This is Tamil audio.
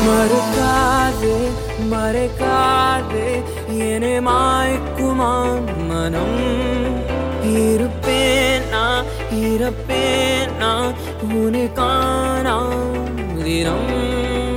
மறுக்காதே மறைக்காதே என்னை மாய்க்குமா மனம் இருப்பேன் நான் இறப்பேன் நான் உன்னை காணாம் தினம்